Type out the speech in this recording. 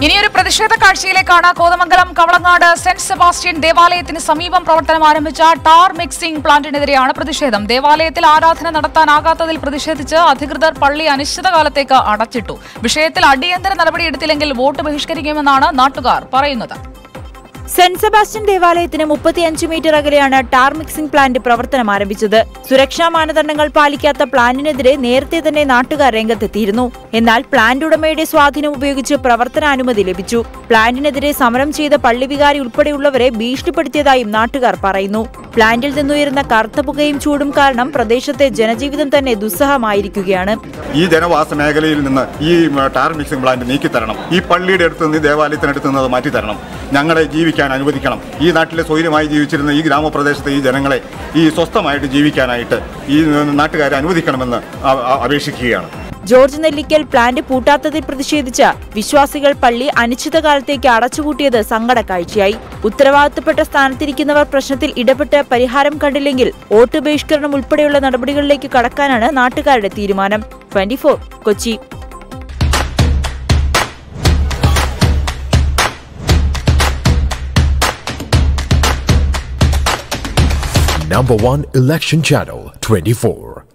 ഇനിയൊരു പ്രതിഷേധ കാഴ്ചയിലേക്കാണ് കോതമംഗലം കവളങ്ങാട് സെന്റ് സെബാസ്റ്റ്യൻ ദേവാലയത്തിന് സമീപം പ്രവർത്തനം ആരംഭിച്ച ടാർ മിക്സിംഗ് പ്ലാന്റിനെതിരെയാണ് പ്രതിഷേധം ദേവാലയത്തിൽ ആരാധന നടത്താനാകാത്തതിൽ പ്രതിഷേധിച്ച് അധികൃതർ പള്ളി അനിശ്ചിതകാലത്തേക്ക് അടച്ചിട്ടു വിഷയത്തിൽ അടിയന്തര നടപടിയെടുത്തില്ലെങ്കിൽ വോട്ട് ബഹിഷ്കരിക്കുമെന്നാണ് നാട്ടുകാർ പറയുന്നത് സെന്റ് സെബാസ്റ്റ്യൻ ദേവാലയത്തിന് മുപ്പത്തിയഞ്ച് മീറ്റർ അകലെയാണ് ടാർ മിക്സിംഗ് പ്ലാന്റ് പ്രവർത്തനം ആരംഭിച്ചത് സുരക്ഷാ മാനദണ്ഡങ്ങൾ പാലിക്കാത്ത പ്ലാന്റിനെതിരെ നേരത്തെ തന്നെ നാട്ടുകാർ രംഗത്തെത്തിയിരുന്നു എന്നാൽ പ്ലാന്റ് ഉടമയുടെ സ്വാധീനം ഉപയോഗിച്ച് പ്രവർത്തനാനുമതി ലഭിച്ചു പ്ലാന്റിനെതിരെ സമരം ചെയ്ത പള്ളി വികാരി ഉൾപ്പെടെയുള്ളവരെ ഭീഷണിപ്പെടുത്തിയതായും നാട്ടുകാർ പറയുന്നു പ്ലാന്റിൽ നിന്നുയരുന്ന കറുത്ത പുകയും ചൂടും കാരണം പ്രദേശത്തെ ജനജീവിതം തന്നെ ദുസ്സഹമായിരിക്കുകയാണ് ഈ ജനവാസ മേഖലയിൽ നിന്ന് ഈ ഉം, ടാർ മിക്സിംഗ് പ്ലാന്റ് നീക്കിത്തരണം ഈ പള്ളിയുടെ അടുത്ത് നിന്ന് ഈ ദേവാലയത്തിനടുത്ത് നിന്ന് അത് മാറ്റിത്തരണം ഞങ്ങളെ ജീവിക്കാൻ അനുവദിക്കണം ഈ നാട്ടിലെ സ്വൈര്യമായി ജീവിച്ചിരുന്ന ഈ ഗ്രാമപ്രദേശത്തെ ഈ ജനങ്ങളെ ഈ സ്വസ്ഥമായിട്ട് ജീവിക്കാനായിട്ട് ഈ ഉം, നാട്ടുകാരെ അനുവദിക്കണമെന്ന് അ- അ- അപേക്ഷിക്കുകയാണ് ജോർജ് നെല്ലിക്കൽ പ്ലാന്റ് പൂട്ടാത്തതിൽ പ്രതിഷേധിച്ച് വിശ്വാസികൾ പള്ളി അനിശ്ചിതകാലത്തേക്ക് അടച്ചുപൂട്ടിയത് സങ്കട കാഴ്ചയായി ഉത്തരവാദിത്തപ്പെട്ട സ്ഥാനത്തിരിക്കുന്നവർ പ്രശ്നത്തിൽ ഇടപെട്ട് പരിഹാരം കണ്ടില്ലെങ്കിൽ വോട്ട് ബഹിഷ്കരണം ഉൾപ്പെടെയുള്ള നടപടികളിലേക്ക് കടക്കാനാണ് നാട്ടുകാരുടെ തീരുമാനം twenty Kochi Number one election channel 24.